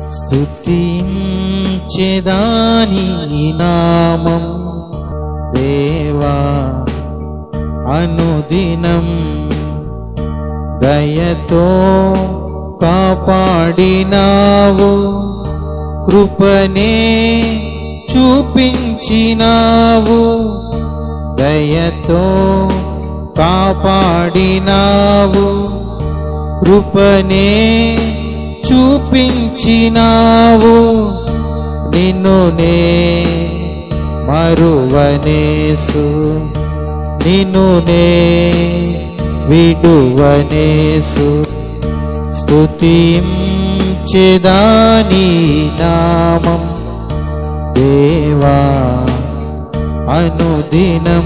స్తుతించెదాని నామం దేవా అనుదినం దయతో కాపాడినావు కృపనే చూపించినావు దయతో కాపాడినావు కృపనే చూపించినావు నిన్ను నే మరువనేసు నిన్ను నే విడువనేసు స్తుతించెదాని నామం దేవా అనుదినం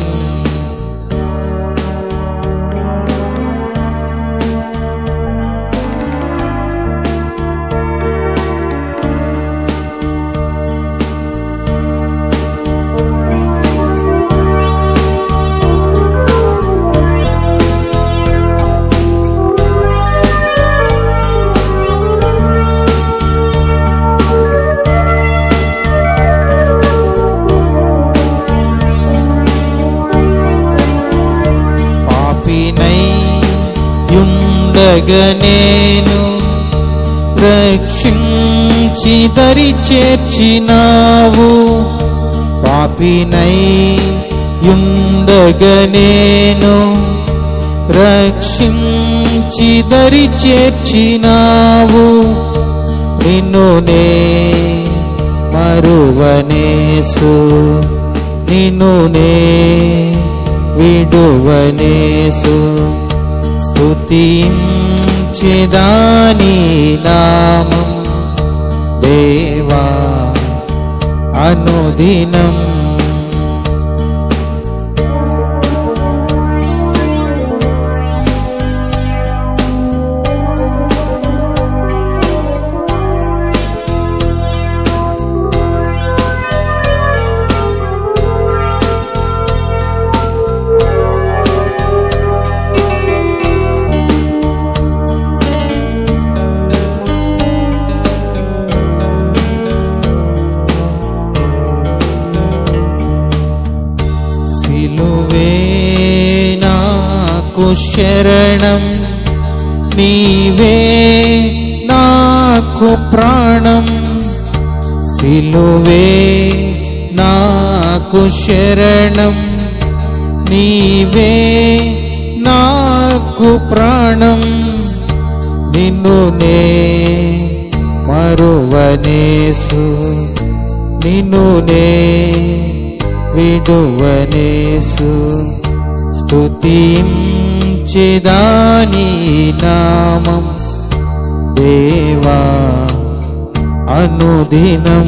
పాపినై యుండగనేను రక్షించి దరి చేర్చినావు పాపినై యుండగనేను రక్షించి దరి చేర్చినావు నిన్ను నే మరువనేసు నిన్ను నే విడువనేసు స్తుతించెదాని నామం దేవా అనుదినం సిలువే నాకు శరణం నీవే నాకు ప్రాణం సిలువే నాకు శరణం నీవే నాకు ప్రాణం నిన్ను నే మరువనేసు నిన్ను నే విడువనేసు స్తుతించెదాని నామం దేవా అనుదినం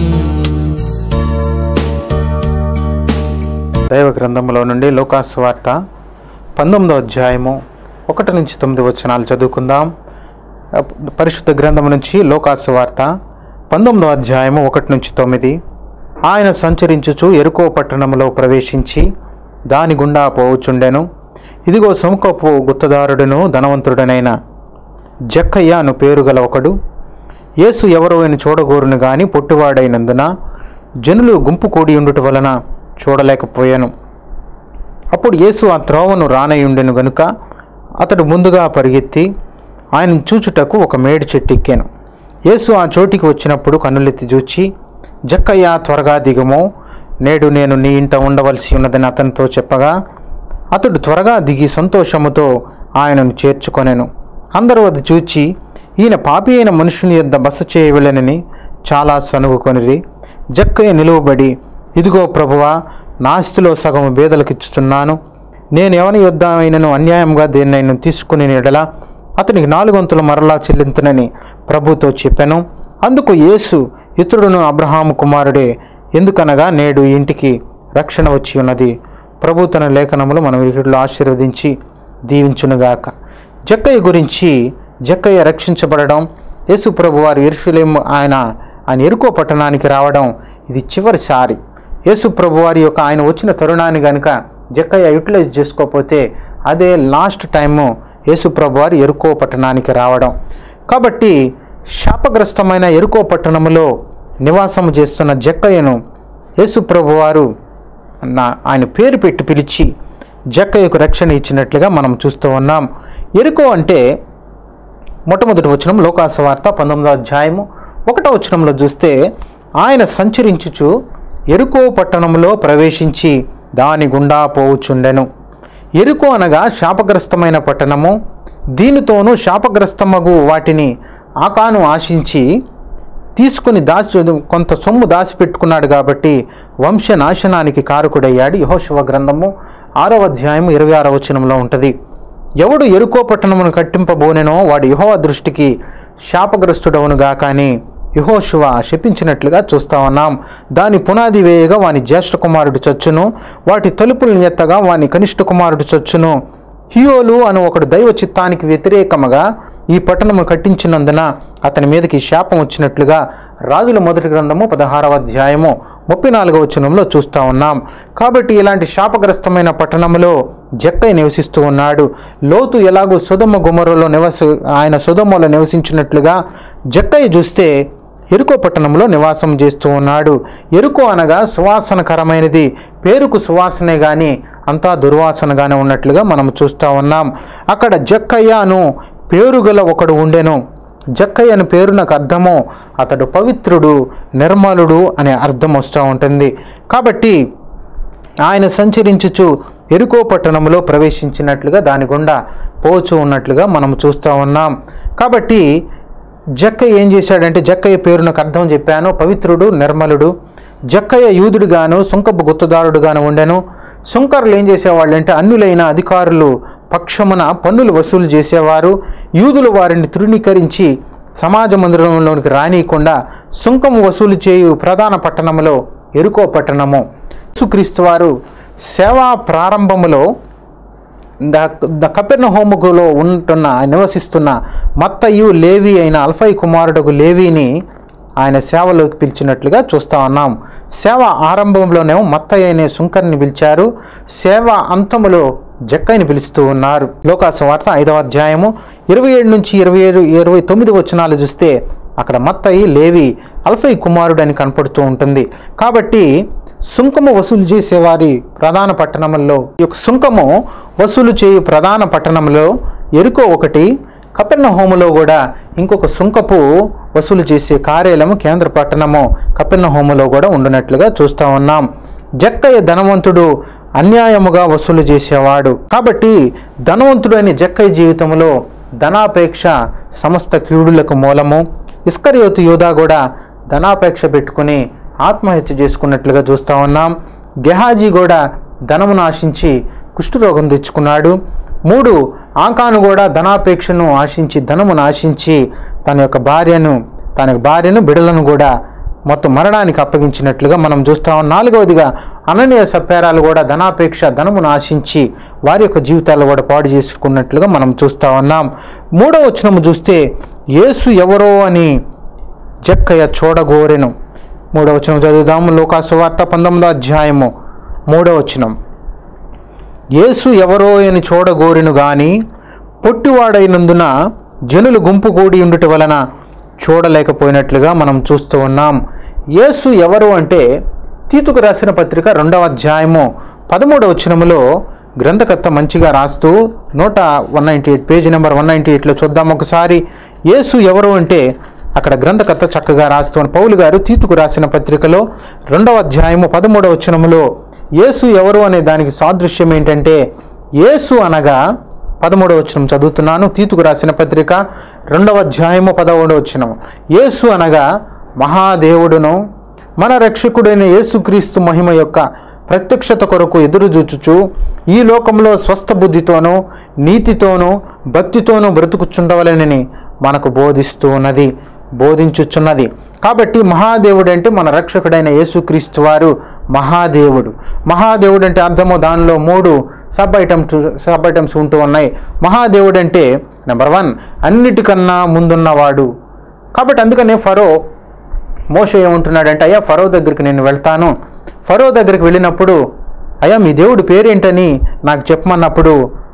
దైవ గ్రంథంలో నుండి లోకాసు వార్త పంతొమ్మిదో అధ్యాయము ఒకటి నుంచి తొమ్మిది వచనాలు చదువుకుందాం పరిశుద్ధ గ్రంథం నుంచి లోకాసు వార్త పంతొమ్మిదో అధ్యాయము ఒకటి నుంచి తొమ్మిది ఆయన సంచరించుచు ఎరుకో పట్టణంలో ప్రవేశించి దాని గుండా పోవుచుండెను ఇదిగో సముఖపు గుత్తదారుడును ధనవంతుడనైన జక్కయ్య అను పేరు గల ఒకడు యేసు ఎవరో అని చూడగోరును గాని పొట్టివాడైనందున జనులు గుంపు కూడి ఉండుట వలన చూడలేకపోయాను అప్పుడు యేసు ఆ త్రోవను రానయుండెను గనుక అతడు ముందుగా పరిగెత్తి ఆయన చూచుటకు ఒక మేడి చెట్టు ఎక్కాను యేసు ఆ చోటికి వచ్చినప్పుడు కన్నులెత్తి చూచి జక్కయ్య త్వరగా దిగము నేడు నేను నీ ఇంట ఉండవలసి ఉన్నదని అతనితో చెప్పగా అతడు త్వరగా దిగి సంతోషముతో ఆయనను చేర్చుకొనెను అందరూ అది చూచి ఈయన పాపి అయిన మనుషుని యొద్ద బస చేయవలెనని చాలా సనుగుకొనిది జక్కయ్య నిలువబడి ఇదిగో ప్రభువా నా ఆస్తిలో సగం బేదలకిచ్చుచున్నాను నేను ఎవని యొద్ద అయినను అన్యాయంగా దేన్నైనా తీసుకుని ఎడల అతనికి నాలుగొంతులు మరలా చెల్లింతునని ప్రభుతో చెప్పాను అందుకు యేసు ఇతరుడును అబ్రహాము కుమారుడే ఎందుకనగా నేడు ఈ ఇంటికి రక్షణ వచ్చి ఉన్నది ప్రభు తన లేఖనములు మనం వీటిలో ఆశీర్వదించి దీవించునుగాక జక్కయ్య గురించి జక్కయ్య రక్షించబడడం యేసు ప్రభు వారు ఎరుషులేం ఆయన ఆయన ఎరుకో పట్టణానికి రావడం ఇది చివరిసారి యేసు ప్రభు వారి యొక్క ఆయన వచ్చిన తరుణాన్ని కనుక జక్కయ్య యూటిలైజ్ చేసుకోకపోతే అదే లాస్ట్ టైము యేసు ప్రభు వారు ఎరుకో పట్టణానికి రావడం కాబట్టి శాపగ్రస్తమైన ఎరుకో పట్టణములో నివాసము చేస్తున్న జక్కయ్యను యేసుప్రభు వారు నా ఆయన పేరు పెట్టి పిలిచి జక్కయ్యకు రక్షణ ఇచ్చినట్లుగా మనం చూస్తూ ఉన్నాం ఎరుకో అంటే మొట్టమొదటి వచనం లోకాసవార్త పంతొమ్మిదో అధ్యాయము ఒకటో వచనంలో చూస్తే ఆయన సంచరించుచు ఎరుకో పట్టణంలో ప్రవేశించి దాని గుండా పోవుచుండెను ఎరుకో అనగా శాపగ్రస్తమైన పట్టణము దీనితోనూ శాపగ్రస్తమగు వాటిని ఆకాను ఆశించి తీసుకుని దాచి కొంత సొమ్ము దాచిపెట్టుకున్నాడు కాబట్టి వంశ నాశనానికి కారకుడయ్యాడు యహోశివ గ్రంథము ఆరవ అధ్యాయం ఇరవై ఆరవ వచనంలో ఉంటుంది ఎవడు ఎరుకో పట్టణమును కట్టింపబోనెనో వాడు యహోవ దృష్టికి శాపగ్రస్తుడవునుగా కానీ యహోశివ శపించినట్లుగా చూస్తా ఉన్నాం దాని పునాది వేయగా వాని జ్యేష్ఠ కుమారుడు చచ్చును వాటి తలుపులను ఎత్తగా వాని కనిష్ఠ కుమారుడు చచ్చును హియోలు అను ఒకడు దైవ చిత్తానికి వ్యతిరేకముగా ఈ పట్టణము కట్టించినందున అతని మీదకి శాపం వచ్చినట్లుగా రాజుల మొదటి గ్రంథము పదహారవ అధ్యాయము ముప్పై నాలుగవ వచనంలో చూస్తూ ఉన్నాం కాబట్టి ఇలాంటి శాపగ్రస్తమైన పట్టణములో జక్కై నివసిస్తూ ఉన్నాడు లోతు ఎలాగో సుధమ గుమరులో నివస ఆయన సుధమలో నివసించినట్లుగా జక్కయ్య చూస్తే ఎరుకో పట్టణంలో నివాసం చేస్తూ ఉన్నాడు ఎరుకో అనగా సువాసనకరమైనది పేరుకు సువాసనే కానీ అంతా దుర్వాసనగానే ఉన్నట్లుగా మనం చూస్తూ ఉన్నాం అక్కడ జక్కయ్య అను పేరు గల ఒకడు ఉండెను జక్కయ్య అని పేరు నాకు అర్థము అతడు పవిత్రుడు నిర్మలుడు అనే అర్థం వస్తూ ఉంటుంది కాబట్టి ఆయన సంచరించుచు ఎరుకో పట్టణంలో ప్రవేశించినట్లుగా దాని గుండా పోచు ఉన్నట్లుగా మనం చూస్తూ ఉన్నాం కాబట్టి జక్కయ్య ఏం చేశాడంటే జక్కయ్య పేరు నాకు అర్థం చెప్పాను పవిత్రుడు నిర్మలుడు జక్కయ్య యూదుడుగాను సుంకపు గుత్తదారుడుగాను ఉండెను సుంకరులు ఏం చేసేవాళ్ళు అంటే అన్యులైన అధికారులు పక్షమున పన్నులు వసూలు చేసేవారు యూదులు వారిని తృణీకరించి సమాజ మందిరంలోనికి రానియకుండా సుంకము వసూలు చేయు ప్రధాన పట్టణములో ఎరుకో పట్టణము యేసుక్రీస్తు వారు సేవా ప్రారంభములో ద ద కపెర్ణ హోముకులో ఉంటున్న నివసిస్తున్న మత్తయు లేవి అయిన అల్ఫై కుమారుడుకు లేవిని ఆయన సేవలోకి పిలిచినట్లుగా చూస్తా ఉన్నాం సేవ ఆరంభంలోనేమో మత్తయ్య అనే సుంకర్ని పిలిచారు సేవ అంతములో జక్కైని పిలుస్తూ ఉన్నారు లోకాసు వార్త ఐదవ అధ్యాయము ఇరవై ఏడు నుంచి ఇరవై ఏడు ఇరవై తొమ్మిది వచనాలు చూస్తే అక్కడ మత్తయి లేవి అల్ఫై కుమారుడు అని కనపడుతూ ఉంటుంది కాబట్టి సుంకము వసూలు చేసేవారి ప్రధాన పట్టణముల్లో ఈ యొక్క సుంకము వసూలు చేయు ప్రధాన పట్టణంలో ఎరుకో ఒకటి కపెర్ణ హోములో కూడా ఇంకొక సుంకపు వసూలు చేసే కార్యాలయము కేంద్ర పట్టణము కపెర్ణ హోములో కూడా ఉండునట్లుగా చూస్తూ ఉన్నాం జక్కయ్య ధనవంతుడు అన్యాయముగా వసూలు చేసేవాడు కాబట్టి ధనవంతుడు అనే జక్కయ్య జీవితంలో ధనాపేక్ష సమస్త కీడులకు మూలము ఇస్కరియోతు యోధా కూడా ధనాపేక్ష పెట్టుకుని ఆత్మహత్య చేసుకున్నట్లుగా చూస్తూ ఉన్నాం గెహాజీ కూడా ధనమును ఆశించి కుష్ఠరోగం తెచ్చుకున్నాడు మూడు ఆకాను కూడా ధనాపేక్షను ఆశించి ధనమును ఆశించి తన యొక్క భార్యను తన యొక్క భార్యను బిడలను కూడా మొత్తం మరణానికి అప్పగించినట్లుగా మనం చూస్తాం నాలుగవదిగా అననీయ సప్యారాలు కూడా ధనాపేక్ష ధనమును ఆశించి వారి యొక్క జీవితాలు కూడా పాడు చేసుకున్నట్లుగా మనం చూస్తూ ఉన్నాం మూడవ వచనము చూస్తే యేసు ఎవరో అని జక్కయ్య చూడగోరెను మూడవ వచనం చదువుదాము లోకాసు వార్త పంతొమ్మిదో అధ్యాయము మూడవ వచనం యేసు ఎవరో అని చూడగోరెను గాని పొట్టివాడైనందున జనులు గుంపు కూడి ఉండుట వలన చూడలేకపోయినట్లుగా మనం చూస్తూ ఉన్నాం యేసు ఎవరు అంటే తీతుకు రాసిన పత్రిక రెండవ అధ్యాయము పదమూడవ వచనములో గ్రంథకర్త మంచిగా రాస్తూ నూట one ninety eight page number one ninety ఎయిట్లో చూద్దాం ఒకసారి యేసు ఎవరు అంటే అక్కడ గ్రంథకర్త చక్కగా రాస్తూ పౌలు గారు తీతుకు రాసిన పత్రికలో రెండవ అధ్యాయము పదమూడవ వచనములో యేసు ఎవరు అనే దానికి సాదృశ్యం ఏంటంటే యేసు అనగా పదమూడవ వచనం చదువుతున్నాను తీతుకు రాసిన పత్రిక రెండవ అధ్యాయము పదమూడవ వచనం యేసు అనగా మహాదేవుడును మన రక్షకుడైన యేసుక్రీస్తు మహిమ యొక్క ప్రత్యక్షత కొరకు ఎదురుచూచుచు ఈ లోకంలో స్వస్థ బుద్ధితోనూ నీతితోనూ భక్తితోనూ బ్రతుకుచుండవలనని మనకు బోధిస్తూ ఉన్నది బోధించుచున్నది కాబట్టి మహాదేవుడు అంటే మన రక్షకుడైన యేసుక్రీస్తు వారు మహాదేవుడు మహాదేవుడు అంటే అర్థము దానిలో మూడు సబ్ ఐటమ్స్ సబ్ ఐటమ్స్ ఉంటూ ఉన్నాయి మహాదేవుడు అంటే నెంబర్ వన్ అన్నిటికన్నా ముందున్నవాడు కాబట్టి అందుకనే ఫరో మోషే ఏమంటున్నాడంటే అయ్యా ఫరో దగ్గరికి నేను వెళ్తాను ఫరో దగ్గరికి వెళ్ళినప్పుడు అయ్యా మీ దేవుడు పేరేంటని నాకు చెప్పమన్నప్పుడు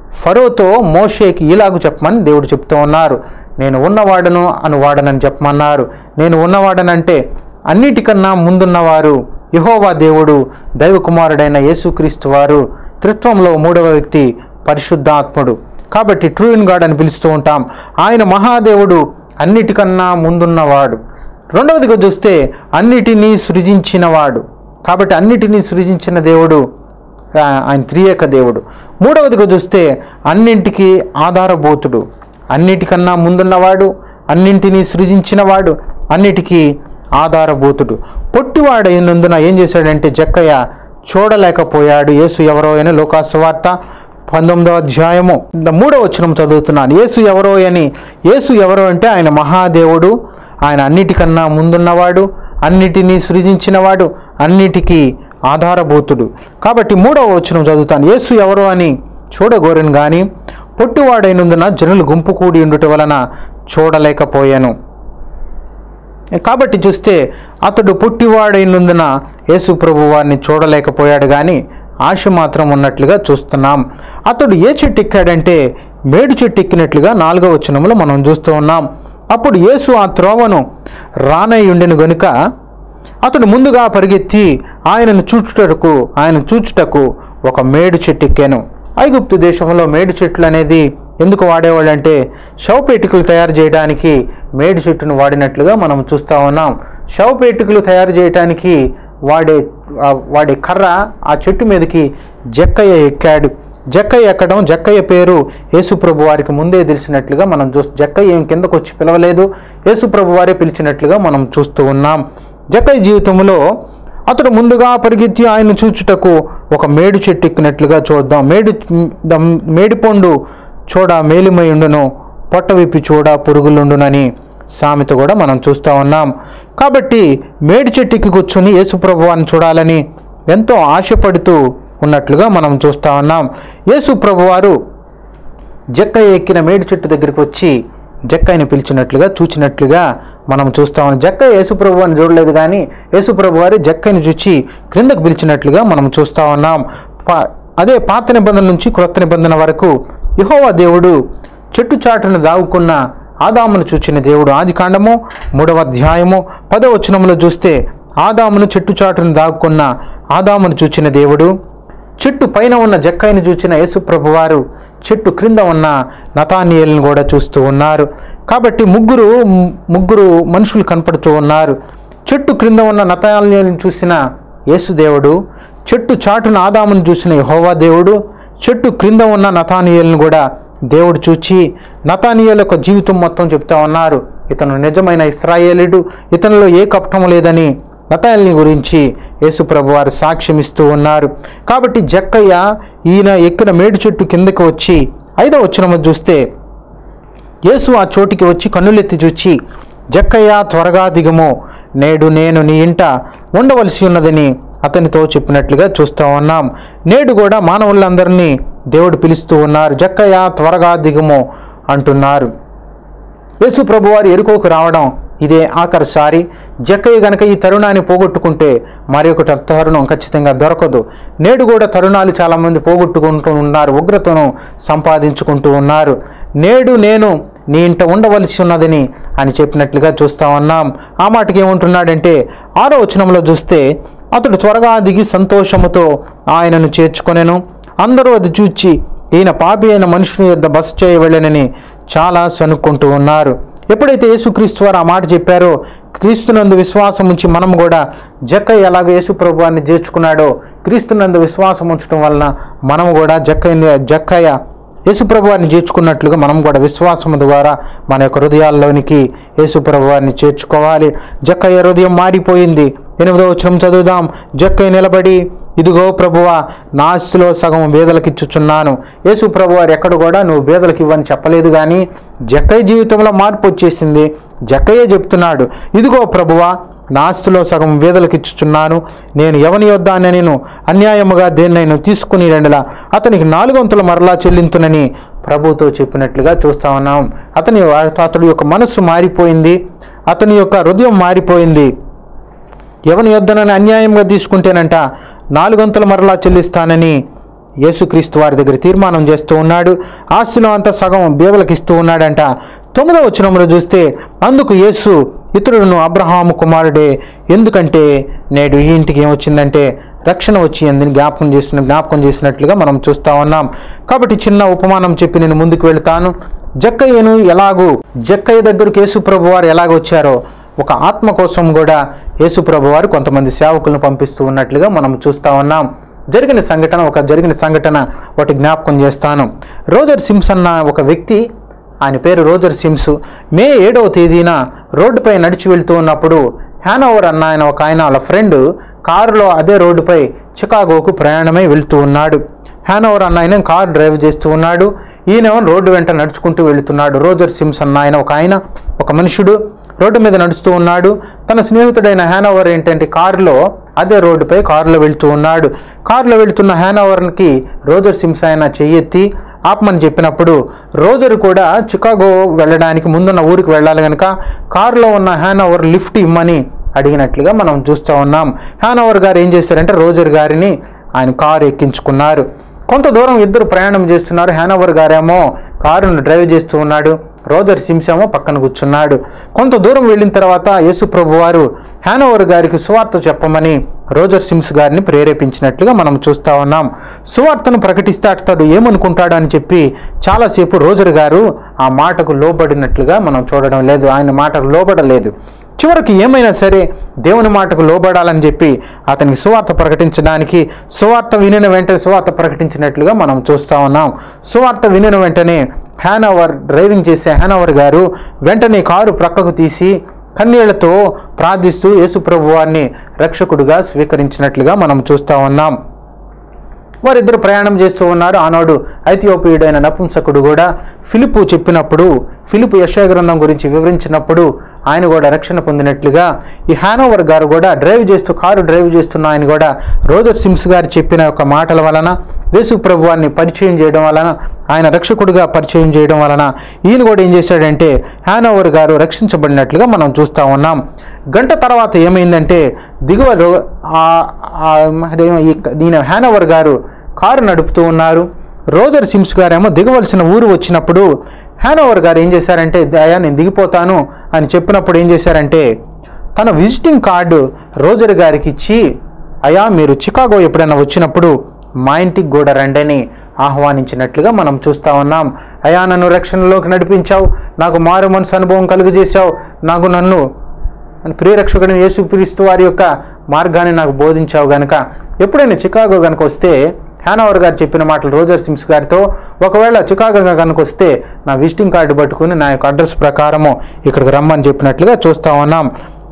ఫరోతో మోషేకి ఇలాగు చెప్పమని దేవుడు చెప్తూ ఉన్నారు నేను ఉన్నవాడను అనువాడనని చెప్పమన్నారు నేను ఉన్నవాడనంటే అన్నిటికన్నా ముందున్నవారు యహోవా దేవుడు దైవకుమారుడైన యేసుక్రీస్తు వారు త్రిత్వంలో మూడవ వ్యక్తి పరిశుద్ధాత్ముడు కాబట్టి ట్రూ ఇన్ గాడ్ అని పిలుస్తూ ఉంటాం ఆయన మహాదేవుడు అన్నిటికన్నా ముందున్నవాడు రెండవదిగా చూస్తే అన్నిటినీ సృజించినవాడు కాబట్టి అన్నిటినీ సృజించిన దేవుడు ఆ, ఆయన త్రియేక దేవుడు మూడవదిగా చూస్తే అన్నింటికి ఆధారభూతుడు అన్నిటికన్నా ముందున్నవాడు అన్నింటినీ సృజించినవాడు అన్నిటికీ ఆధారభూతుడు పొట్టివాడైనందున ఏం చేశాడంటే జక్కయ్య చూడలేకపోయాడు యేసు ఎవరో అని లోకాసువార్త పంతొమ్మిదవ అధ్యాయము మూడవ వచనం చదువుతున్నాను యేసు ఎవరో అని యేసు ఎవరో అంటే ఆయన మహాదేవుడు ఆయన అన్నిటికన్నా ముందున్నవాడు అన్నిటినీ సృజించినవాడు అన్నిటికీ ఆధారభూతుడు కాబట్టి మూడవ వచనం చదువుతాను యేసు ఎవరో అని చూడగోరను కానీ పొట్టివాడైనందున జనులు గుంపు కూడి ఉండుట వలన చూడలేకపోయాను కాబట్టి చూస్తే అతడు పుట్టివాడైనందున యేసు ప్రభు వారిని చూడలేకపోయాడు కానీ ఆశ మాత్రం ఉన్నట్లుగా చూస్తున్నాం అతడు ఏ చెట్టు ఎక్కాడంటే మేడు చెట్టు ఎక్కినట్లుగా నాలుగో వచనంలో మనం చూస్తూ ఉన్నాం అప్పుడు యేసు ఆ త్రోవను రానై ఉండెను గనుక అతడు ముందుగా పరిగెత్తి ఆయనను చూచుటకు ఆయన చూచుటకు ఒక మేడు చెట్టు ఎక్కాను ఐగుప్తు దేశంలో మేడు చెట్లు అనేది ఎందుకు వాడేవాళ్ళంటే శవపేటికలు తయారు చేయడానికి మేడు చెట్టును వాడినట్లుగా మనం చూస్తూ ఉన్నాం శవపేటికలు తయారు చేయడానికి వాడే ఆ వాడే కర్ర ఆ చెట్టు మీదకి జక్కయ్య ఎక్కాడు జక్కయ్య ఎక్కడం జక్కయ్య పేరు యేసుప్రభు వారికి ముందే తెలిసినట్లుగా మనం చూ జక్కయ్య ఏం కిందకు వచ్చి పిలవలేదు యేసుప్రభు వారే పిలిచినట్లుగా మనం చూస్తూ ఉన్నాం జక్కయ్య జీవితంలో అతడు ముందుగా పరిగెత్తి ఆయన చూచుటకు ఒక మేడు చెట్టు ఎక్కినట్లుగా చూద్దాం మేడు ద- మేడిపండు చూడ మేలిమయుండును పొట్ట విప్పి చూడ పురుగులుండునని సామెత కూడా మనం చూస్తూ ఉన్నాం కాబట్టి మేడి చెట్టుకి కూర్చుని యేసుప్రభువాన్ని చూడాలని ఎంతో ఆశపడుతూ ఉన్నట్లుగా మనం చూస్తూ ఉన్నాం యేసుప్రభువారు జక్కయ్య ఎక్కిన మేడి చెట్టు దగ్గరికి వచ్చి జక్కయ్యని పిలిచినట్లుగా చూచినట్లుగా మనం చూస్తా ఉన్నాం జక్కయ్య యేసుప్రభు అని చూడలేదు కానీ యేసుప్రభు వారి జక్కయ్యని చూచి క్రిందకు పిలిచినట్లుగా మనం చూస్తా ఉన్నాం పా- అదే పాత నిబంధన నుంచి క్రొత్త నిబంధన వరకు యెహోవా దేవుడు చెట్టు చాటును దాగుకున్న ఆదామును చూచిన దేవుడు ఆది కాండము మూడవ అధ్యాయము పదవ వచనంలో చూస్తే ఆదామును చెట్టు చాటును దాగుకున్న ఆదామును చూచిన దేవుడు చెట్టు పైన ఉన్న జక్కయ్యను చూచిన యేసుప్రభు వారు చెట్టు క్రింద ఉన్న నతానియల్ని కూడా చూస్తూ ఉన్నారు కాబట్టి ముగ్గురు ముగ్గురు మనుషులు కనపడుతూ ఉన్నారు చెట్టు క్రింద ఉన్న నతానియల్ని చూసిన యేసుదేవుడు చెట్టు చాటున ఆదామును చూసిన యెహోవా దేవుడు చెట్టు క్రింద ఉన్న నతానియల్ని కూడా దేవుడు చూచి నతానియల్ యొక్క జీవితం మొత్తం చెప్తా ఉన్నారు ఇతను నిజమైన ఇస్రాయేలుడు ఇతనిలో ఏ కపటం లేదని నతాయల్ని గురించి యేసుప్రభు వారు సాక్ష్యం ఇస్తూ ఉన్నారు కాబట్టి జక్కయ్య ఈయన ఎక్కిన మేడి చెట్టు కిందకి వచ్చి ఐదో వచ్చినము చూస్తే యేసు ఆ చోటికి వచ్చి కన్నులెత్తి చూచి జక్కయ్య త్వరగా దిగము నేడు నేను నీ ఇంట ఉండవలసి ఉన్నదని అతనితో చెప్పినట్లుగా చూస్తూ ఉన్నాం నేడు కూడా మానవులందరినీ దేవుడు పిలుస్తూ ఉన్నారు జక్కయ్య త్వరగా దిగుము అంటున్నారు యేసు ప్రభువారు ఎరుకోకు రావడం ఇదే ఆఖరిసారి జక్కయ్య గనక ఈ తరుణాన్ని పోగొట్టుకుంటే మరి ఒకటి తరుణం ఖచ్చితంగా దొరకదు నేడు కూడా తరుణాలు చాలామంది పోగొట్టుకుంటూ ఉన్నారు ఉగ్రతను సంపాదించుకుంటూ ఉన్నారు నేడు నేను నీ ఇంట ఉండవలసి ఉన్నదని అని చెప్పినట్లుగా చూస్తా ఉన్నాం ఆ మాటకి ఏమంటున్నాడంటే ఆరో వచనంలో చూస్తే అతడు త్వరగా దిగి సంతోషముతో ఆయనను చేర్చుకొనెను అందరూ అది చూచి ఈయన పాపి అయిన మనుషుని యొద్ద బస చేయవలెనని చాలా సనుక్కుంటూ ఉన్నారు ఎప్పుడైతే యేసుక్రీస్తు వారు ఆ మాట చెప్పారో క్రీస్తునందు విశ్వాసం ఉంచి మనం కూడా జక్కయ్య ఎలాగో యేసు ప్రభువాన్ని చేర్చుకున్నాడో క్రీస్తునందు విశ్వాసం ఉంచడం వలన మనం కూడా జక్కయ్య జక్కయ్య యేసుప్రభువాన్ని చేర్చుకున్నట్లుగా మనం కూడా విశ్వాసం ద్వారా మన యొక్క హృదయాల్లోనికి యేసుప్రభువాన్ని చేర్చుకోవాలి జక్కయ్య హృదయం మారిపోయింది ఎనిమిదో వచనం చదువుదాం జక్కయ్య నిలబడి ఇదిగో ప్రభువా నా ఆస్తిలో సగం బేదలకు ఇచ్చుచున్నాను యేసు ప్రభువారు ఎక్కడ కూడా నువ్వు బేదలకు ఇవ్వని చెప్పలేదు కానీ జక్కయ్య జీవితంలో మార్పు వచ్చేసింది జక్కయ్య చెప్తున్నాడు ఇదిగో ప్రభువా నా ఆస్తిలో సగం వేదలకు ఇచ్చుచున్నాను నేను ఎవని యొద్ద నేను అన్యాయముగా దేన్నైనా తీసుకుని రెండలా అతనికి నాలుగొంతుల మరలా చెల్లింతునని ప్రభుతో చెప్పినట్లుగా చూస్తా ఉన్నాం అతని అతడి యొక్క మనస్సు మారిపోయింది అతని యొక్క హృదయం మారిపోయింది ఎవని యొద్దనని అన్యాయంగా తీసుకుంటేనంట నాలుగొంతుల మరలా చెల్లిస్తానని యేసుక్రీస్తు వారి దగ్గర తీర్మానం చేస్తూ ఉన్నాడు ఆస్తిలో అంతా సగం బీదలకు ఇస్తూ ఉన్నాడంట తొమ్మిదవ వచనంలో చూస్తే అందుకు యేసు ఇతరులను అబ్రహాము కుమారుడే ఎందుకంటే నేడు ఈ ఇంటికి ఏమొచ్చిందంటే రక్షణ వచ్చి అందని జ్ఞాపకం చేసిన జ్ఞాపకం చేసినట్లుగా మనం చూస్తా ఉన్నాం కాబట్టి చిన్న ఉపమానం చెప్పి నేను ముందుకు వెళ్తాను జక్కయ్యను ఎలాగూ జక్కయ్య దగ్గరకు యేసుప్రభు వారు ఎలాగ వచ్చారో ఒక ఆత్మ కోసం కూడా యేసుప్రభు వారు కొంతమంది సేవకులను పంపిస్తూ ఉన్నట్లుగా మనం చూస్తా ఉన్నాం జరిగిన సంఘటన ఒక జరిగిన సంఘటన ఒకటి జ్ఞాపకం చేస్తాను రోజర్ సిమ్స్ అన్న ఒక వ్యక్తి ఆయన పేరు రోజర్ సిమ్స్ మే ఏడవ తేదీన రోడ్డుపై నడిచి వెళ్తూ ఉన్నప్పుడు హ్యానోవర్ అన్న ఆయన ఒక ఆయన వాళ్ళ ఫ్రెండ్ కారులో అదే రోడ్డుపై చికాగోకు ప్రయాణమై వెళ్తూ ఉన్నాడు హ్యానోవర్ అన్న ఆయన కారు డ్రైవ్ చేస్తూ ఉన్నాడు ఈయన రోడ్డు వెంట నడుచుకుంటూ వెళుతున్నాడు రోజర్ సిమ్స్ అన్న ఆయన ఒక ఆయన ఒక మనుషుడు రోడ్డు మీద నడుస్తూ ఉన్నాడు తన స్నేహితుడైన హ్యానోవర్ ఏంటంటే కారులో అదే రోడ్డుపై కారులో వెళ్తూ ఉన్నాడు కారులో వెళ్తున్న హ్యానోవర్కి రోజర్ సిమ్స్ ఆయన చెయ్యెత్తి ఆపమని చెప్పినప్పుడు రోజర్ కూడా చికాగో వెళ్ళడానికి ముందున్న ఊరికి వెళ్ళాలి కనుక కారులో ఉన్న హ్యానోవర్ లిఫ్ట్ ఇమ్మని అడిగినట్లుగా మనం చూస్తూ ఉన్నాం హ్యానోవర్ గారు ఏం చేశారంటే రోజర్ గారిని ఆయన కారు ఎక్కించుకున్నారు కొంత దూరం ఇద్దరు ప్రయాణం చేస్తున్నారు హ్యానోవర్ గారేమో కారును డ్రైవ్ చేస్తూ ఉన్నాడు రోజర్ సిమ్స్ ఏమో పక్కన కూర్చున్నాడు కొంత దూరం వెళ్ళిన తర్వాత యేసు ప్రభు వారు హ్యానోవర్ గారికి సువార్త చెప్పమని రోజర్ సిమ్స్ గారిని ప్రేరేపించినట్లుగా మనం చూస్తా ఉన్నాం సువార్తను ప్రకటిస్తే అతడు ఏమనుకుంటాడు అని చెప్పి చాలాసేపు రోజర్ గారు ఆ మాటకు లోబడినట్లుగా మనం చూడడం లేదు ఆయన మాటకు లోబడలేదు చివరికి ఏమైనా సరే దేవుని మాటకు లోబడాలని చెప్పి అతనికి సువార్త ప్రకటించడానికి సువార్త వినిన వెంటనే సువార్త ప్రకటించినట్లుగా మనం చూస్తా ఉన్నాం సువార్త వినిన వెంటనే హ్యానోవర్ డ్రైవింగ్ చేసే హ్యానోవర్ గారు వెంటనే కారు ప్రక్కకు తీసి కన్నీళ్లతో ప్రార్థిస్తూ యేసుప్రభు వారిని రక్షకుడుగా స్వీకరించినట్లుగా మనం చూస్తా ఉన్నాం వారిద్దరు ప్రయాణం చేస్తూ ఉన్నారు ఆనాడు ఐథియోపియుడైన నపుంసకుడు కూడా ఫిలిపు చెప్పినప్పుడు ఫిలిపు యశయ గ్రంథం గురించి వివరించినప్పుడు ఆయన కూడా రక్షణ పొందినట్లుగా ఈ హ్యానోవర్ గారు కూడా డ్రైవ్ చేస్తూ కారు డ్రైవ్ చేస్తున్న ఆయన కూడా రోజర్ సిమ్స్ గారు చెప్పిన యొక్క మాటల వలన యేసు ప్రభువాన్ని పరిచయం చేయడం వలన ఆయన రక్షకుడిగా పరిచయం చేయడం వలన ఈయన కూడా ఏం చేశాడంటే హ్యానోవర్ గారు రక్షించబడినట్లుగా మనం చూస్తూ ఉన్నాం గంట తర్వాత ఏమైందంటే దిగువ రో- ఆ- ఆ మరేమో ఈ దీని హ్యానోవర్ గారు కారు నడుపుతూ ఉన్నారు రోజర్ సిమ్స్ గారేమో దిగవలసిన ఊరు వచ్చినప్పుడు హ్యానోవర్ గారు ఏం చేశారంటే అయ్యా నేను దిగిపోతాను అని చెప్పినప్పుడు ఏం చేశారంటే తన విజిటింగ్ కార్డు రోజర్ గారికి ఇచ్చి అయ్యా మీరు చికాగో ఎప్పుడైనా వచ్చినప్పుడు మా ఇంటికి కూడా రండని ఆహ్వానించినట్లుగా మనం చూస్తా ఉన్నాం అయా నన్ను రక్షణలోకి నడిపించావు నాకు మారు మనసు అనుభవం కలుగజేశావు నాకు నన్ను అని ప్రియరక్షకుడిని యేసుక్రీస్తు వారి యొక్క మార్గాన్ని నాకు బోధించావు గనుక ఎప్పుడైనా చికాగో కనుక వస్తే హ్యానోవర్ గారు చెప్పిన మాటలు రోజర్ సిమ్స్ గారితో ఒకవేళ చికాగో కనుక వస్తే నా విజిటింగ్ కార్డు పట్టుకుని నా యొక్క అడ్రస్ ప్రకారము ఇక్కడికి రమ్మని చెప్పినట్లుగా చూస్తా ఉన్నాం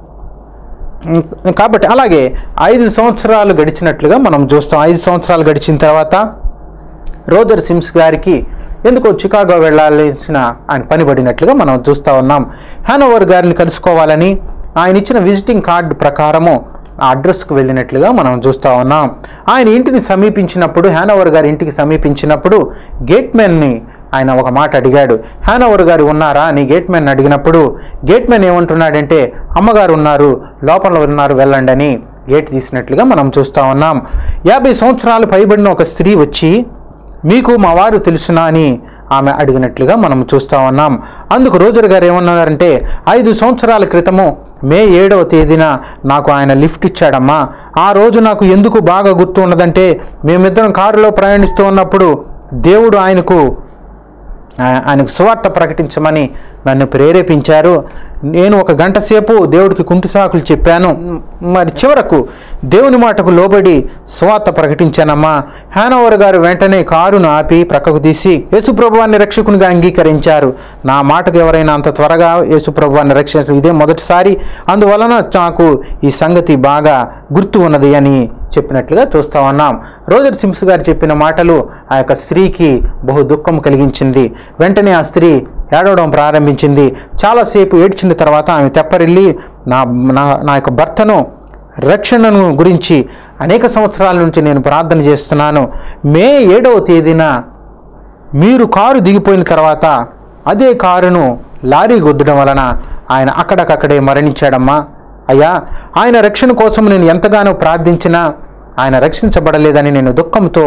ఉం, కాబట్టి అలాగే ఐదు సంవత్సరాలు గడిచినట్లుగా మనం చూస్తాం ఐదు సంవత్సరాలు గడిచిన తర్వాత రోజర్ సిమ్స్ గారికి ఎందుకో చికాగో వెళ్ళాల్సిన ఆయన పని పడినట్లుగా మనం చూస్తూ ఉన్నాం హ్యానోవర్ గారిని కలుసుకోవాలని ఆయన ఇచ్చిన విజిటింగ్ కార్డు ప్రకారము ఆ అడ్రస్కు వెళ్ళినట్లుగా మనం చూస్తూ ఉన్నాం ఆయన ఇంటిని సమీపించినప్పుడు హ్యానోవర్ గారి ఇంటికి సమీపించినప్పుడు గేట్మెన్ని ఆయన ఒక మాట అడిగాడు హ్యానోవర్ గారు ఉన్నారా అని గేట్మెన్ అడిగినప్పుడు గేట్మెన్ ఏమంటున్నాడంటే అమ్మగారు ఉన్నారు లోపల ఉన్నారు వెళ్ళండి అని గేట్ తీసినట్లుగా మనం చూస్తూ ఉన్నాం యాభై సంవత్సరాలు పైబడిన ఒక స్త్రీ వచ్చి మీకు మా వారు తెలుసునా అని ఆమె అడిగినట్లుగా మనం చూస్తూ ఉన్నాం అందుకు రోజర్ గారు ఏమన్నారంటే ఐదు సంవత్సరాల క్రితము మే ఏడవ తేదీన నాకు ఆయన లిఫ్ట్ ఇచ్చాడమ్మా ఆ రోజు నాకు ఎందుకు బాగా గుర్తు ఉన్నదంటే మేమిద్దరం కారులో ప్రయాణిస్తూ ఉన్నప్పుడు దేవుడు ఆయనకు ఆ- ఆయనకు సువార్త ప్రకటించమని నన్ను ప్రేరేపించారు నేను ఒక గంట సేపు దేవుడికి కుంటి సాకులు చెప్పాను మ్, మరి చివరకు దేవుని మాటకు లోబడి సువార్త ప్రకటించానమ్మా హ్యానోవర్ గారు వెంటనే కారును ఆపి ప్రక్కకు తీసి యేసుప్రభువాన్ని రక్షకునిగా అంగీకరించారు నా మాటకు ఎవరైనా అంత త్వరగా యేసుప్రభువాన్ని రక్షించడం ఇదే మొదటిసారి అందువలన నాకు ఈ సంగతి బాగా గుర్తు ఉన్నది అని చెప్పినట్లుగా చూస్తా ఉన్నాం రోజర్ సిమ్స్ గారు చెప్పిన మాటలు ఆ యొక్క స్త్రీకి బహు దుఃఖం కలిగించింది వెంటనే ఆ స్త్రీ ఏడవడం ప్రారంభించింది చాలాసేపు ఏడ్చిన తర్వాత ఆమె తెప్పరిల్లి నా నా నా యొక్క భర్తను రక్షణను గురించి అనేక సంవత్సరాల నుంచి నేను ప్రార్థన చేస్తున్నాను మే ఏడవ తేదీన మీరు కారు దిగిపోయిన తర్వాత అదే కారును లారీ గుద్దడం వలన ఆయన అక్కడకక్కడే మరణించాడమ్మా అయ్యా ఆయన రక్షణ కోసం నేను ఎంతగానో ప్రార్థించినా ఆయన రక్షించబడలేదని నేను దుఃఖంతో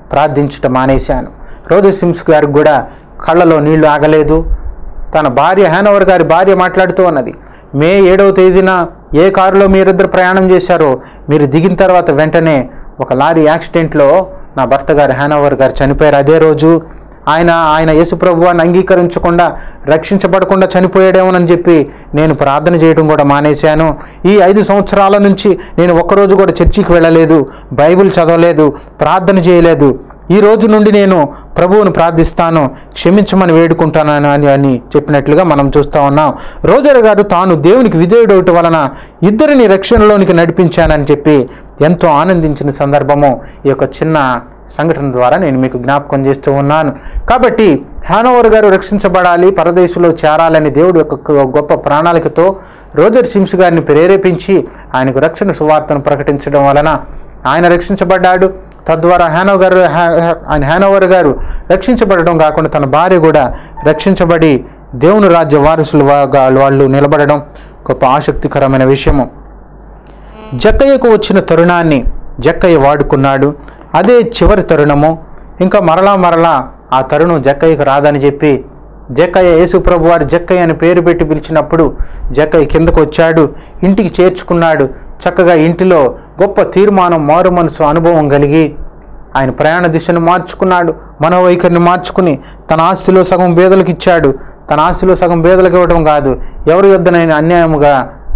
ప్రార్థించటం మానేశాను రోజు సిమ్స్ గారికి కూడా కళ్ళలో నీళ్లు ఆగలేదు తన భార్య హ్యానోవర్ గారి భార్య మాట్లాడుతూ ఉన్నది మే ఏడవ తేదీన ఏ కారులో మీరిద్దరు ప్రయాణం చేశారో మీరు దిగిన తర్వాత వెంటనే ఒక లారీ యాక్సిడెంట్లో నా భర్త గారు హ్యానోవర్ గారు చనిపోయారు అదే రోజు ఆయన ఆయన యేసుప్రభువాన్ని అంగీకరించకుండా రక్షించబడకుండా చనిపోయాడేమోనని చెప్పి నేను ప్రార్థన చేయడం కూడా మానేశాను ఈ ఐదు సంవత్సరాల నుంచి నేను ఒక్కరోజు కూడా చర్చికి వెళ్ళలేదు బైబిల్ చదవలేదు ప్రార్థన చేయలేదు ఈ రోజు నుండి నేను ప్రభువును ప్రార్థిస్తాను క్షమించమని వేడుకుంటాను అని అని చెప్పినట్లుగా మనం చూస్తూ ఉన్నాం రోజర్ గారు తాను దేవునికి విధేయుడవటం వలన ఇద్దరిని రక్షణలోనికి నడిపించానని చెప్పి ఎంతో ఆనందించిన సందర్భము ఈ యొక్క చిన్న సంఘటన ద్వారా నేను మీకు జ్ఞాపకం చేస్తూ ఉన్నాను కాబట్టి హానోవర్ గారు రక్షించబడాలి పరదేశంలో చేరాలని దేవుడు యొక్క గొప్ప ప్రణాళికతో రోజర్ సిమ్స్ గారిని ప్రేరేపించి ఆయనకు రక్షణ సువార్తను ప్రకటించడం వలన ఆయన రక్షించబడ్డాడు తద్వారా హ్యానో గారు హ్యా- హ్యా- ఆయన హ్యానోవర్ గారు రక్షించబడడం కాకుండా తన భార్య కూడా రక్షించబడి దేవుని రాజ్య వారసులు వాళ్ళు నిలబడడం గొప్ప ఆసక్తికరమైన విషయము జక్కయ్యకు వచ్చిన తరుణాన్ని జక్కయ్య వాడుకున్నాడు అదే చివరి తరుణము ఇంకా మరలా మరలా ఆ తరుణం జక్కయ్యకు రాదని చెప్పి జక్కయ్య యేసుప్రభు వారు జక్కయ్య అని పేరు పెట్టి పిలిచినప్పుడు జక్కయ్య కిందకు వచ్చాడు ఇంటికి చేర్చుకున్నాడు చక్కగా ఇంటిలో గొప్ప తీర్మానం మారు మనసు అనుభవం కలిగి ఆయన ప్రయాణ దిశను మార్చుకున్నాడు మనోవైఖరిని మార్చుకుని తన ఆస్తిలో సగం బేదలకు ఇచ్చాడు తన ఆస్తిలో సగం బేదలకు ఇవ్వడం కాదు ఎవరి యొద్దనైనా అన్యాయముగా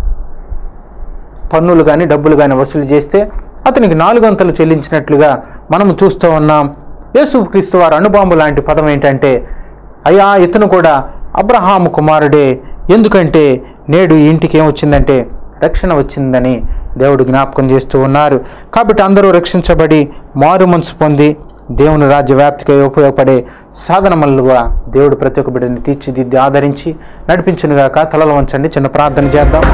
పన్నులు కానీ డబ్బులు కానీ వసూలు చేస్తే అతనికి నాలుగంతలు చెల్లించినట్లుగా మనం చూస్తూ ఉన్నాం యేసుక్రీస్తు వారి అణుబాంబు లాంటి పదం ఏంటంటే అయ్యా ఇతను కూడా అబ్రహాము కుమారుడే ఎందుకంటే నేడు ఈ ఇంటికి ఏమొచ్చిందంటే రక్షణ వచ్చిందని దేవుడు జ్ఞాపకం చేస్తూ ఉన్నారు కాబట్టి అందరూ రక్షించబడి మారు మనసు పొంది దేవుని రాజ్య వ్యాప్తికి ఉపయోగపడే సాధనములుగా దేవుడు ప్రతి ఒక్క బిడ్డని తీర్చిదిద్ది ఆదరించి నడిపించునుగాక తలలు వంచండి చిన్న ప్రార్థన చేద్దాం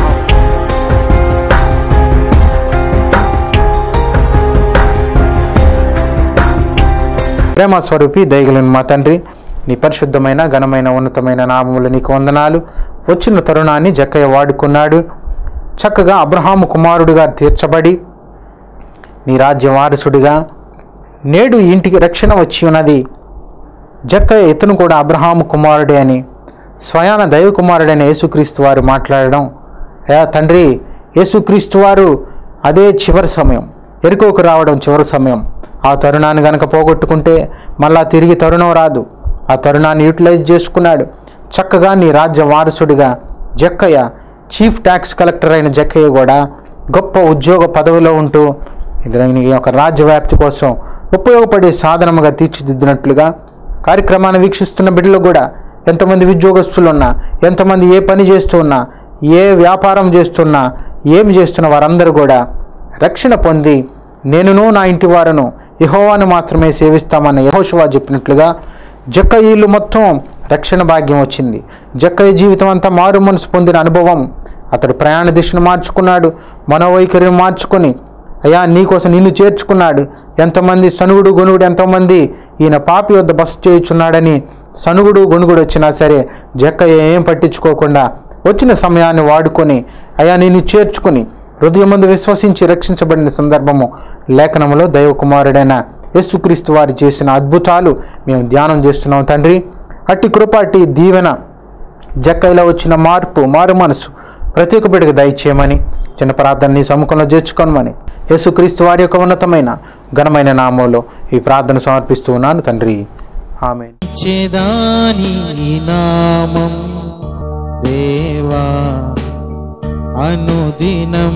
ప్రేమ స్వరూపి దయగలిగిన మా తండ్రి నీ పరిశుద్ధమైన ఘనమైన ఉన్నతమైన నామములు నీకు వందనాలు వచ్చిన తరుణాన్ని జక్కయ్య వాడుకున్నాడు చక్కగా అబ్రహాము కుమారుడిగా తీర్చబడి నీ రాజ్య వారసుడిగా నేడు ఈ ఇంటికి రక్షణ వచ్చి ఉన్నది జక్కయ్య ఇతను కూడా అబ్రహాము కుమారుడే అని స్వయాన దైవ కుమారుడైన యేసుక్రీస్తు వారు మాట్లాడడం అయా తండ్రి యేసుక్రీస్తు వారు అదే చివరి సమయం ఎరుకోకు రావడం చివరి సమయం ఆ తరుణాన్ని గనక పోగొట్టుకుంటే మళ్ళా తిరిగి తరుణం రాదు ఆ తరుణాన్ని యూటిలైజ్ చేసుకున్నాడు చక్కగా నీ రాజ్య వారసుడిగా జక్కయ్య చీఫ్ ట్యాక్స్ కలెక్టర్ అయిన జక్కయ్య కూడా గొప్ప ఉద్యోగ పదవిలో ఉంటూ దీని యొక్క రాజ్య వ్యాప్తి కోసం ఉపయోగపడే సాధనముగా తీర్చిదిద్దినట్లుగా కార్యక్రమాన్ని వీక్షిస్తున్న బిడ్డలు కూడా ఎంతమంది ఉద్యోగస్తులు ఉన్నా ఎంతమంది ఏ పని చేస్తున్నా ఏ వ్యాపారం చేస్తున్నా ఏమి చేస్తున్న వారందరూ కూడా రక్షణ పొంది నేనును నా ఇంటి వారును యహోవాను మాత్రమే సేవిస్తామన్న యహోషువా చెప్పినట్లుగా జక్కయ్య ఇల్లు మొత్తం రక్షణ భాగ్యం వచ్చింది జక్కయ్య జీవితం అంతా మారు మనసు పొందిన అనుభవం అతడు ప్రయాణ దిశను మార్చుకున్నాడు మనోవైఖరిని మార్చుకొని అయ్యా నీకోసం నిన్ను చేర్చుకున్నాడు ఎంతమంది సనుగుడు గొనుగుడు ఎంతోమంది ఈయన పాపి వద్ద బస చేయుచున్నాడని సనుగుడు గొనుగుడు వచ్చినా సరే జక్కయ్య ఏం పట్టించుకోకుండా వచ్చిన సమయాన్ని వాడుకొని అయ్యా నిన్ను చేర్చుకుని హృదయమందు విశ్వసించి రక్షించబడిన సందర్భము లేఖనములో దైవకుమారుడైన యేసుక్రీస్తు వారు చేసిన అద్భుతాలు మేము ధ్యానం చేస్తున్నాం తండ్రి అట్టి కృప అట్టి దీవెన జక్కైలో వచ్చిన మార్పు మారు మనసు ప్రతి ఒక్క బిడ్డకు దయచేయమని చిన్న ప్రార్థన నీ సముఖంలో చేర్చుకోనమని యేసుక్రీస్తు వారి యొక్క ఉన్నతమైన ఘనమైన నామంలో ఈ ప్రార్థన సమర్పిస్తూ ఉన్నాను తండ్రి ఆమె చేదాని నామం దేవా అనుదినం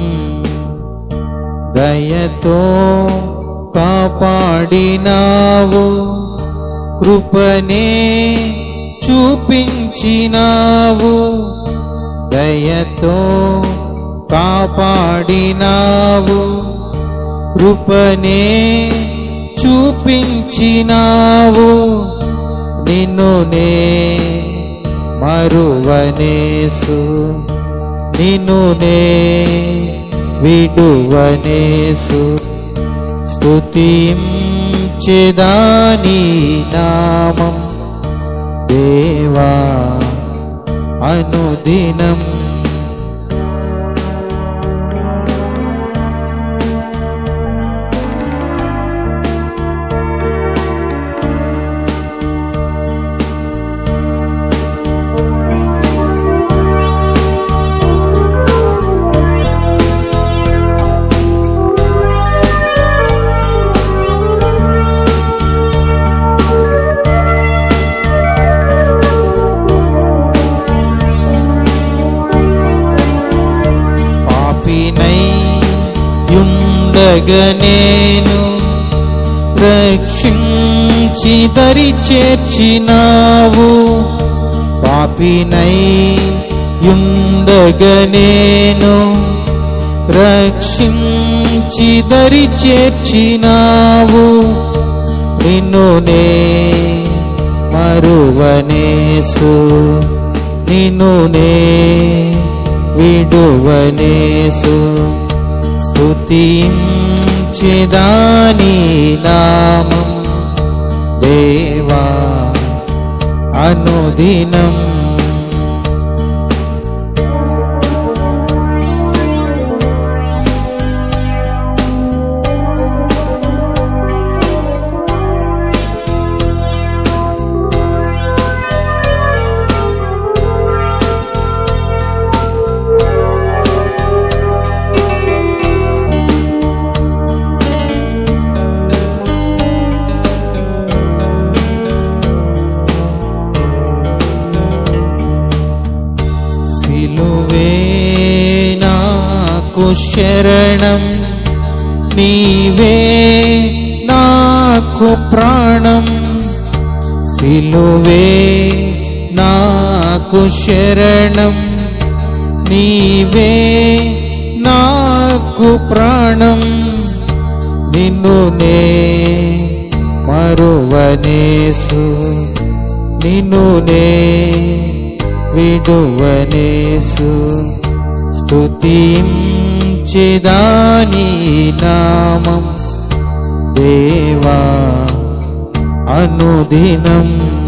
దయతో కాపాడినావు కృపనే చూపించినావు దయతో కాపాడినావు కృపనే చూపించినావు నిన్ను నే మరువనేసు నిన్ను నే విడువనేసు స్తుతించెదాని నామం దేవా అనుదినం నేను రక్షించి దరి చేర్చినావు పాపినై యుండగనేను రక్షించి దరి చేర్చినావు నిన్ను నే మరువనేసు నిన్ను నే విడువనేసు స్తుతించెదాని నామం దేవా అనుదినం సిలువే నాకు శరణం నీవే నాకు ప్రాణం సిలువే నాకు శరణం నీవే నాకు ప్రాణం నిన్ను నే మరువనేసు నిన్ను నే విడువనేసు స్తుతించెదాని నామం దేవా అనుదినం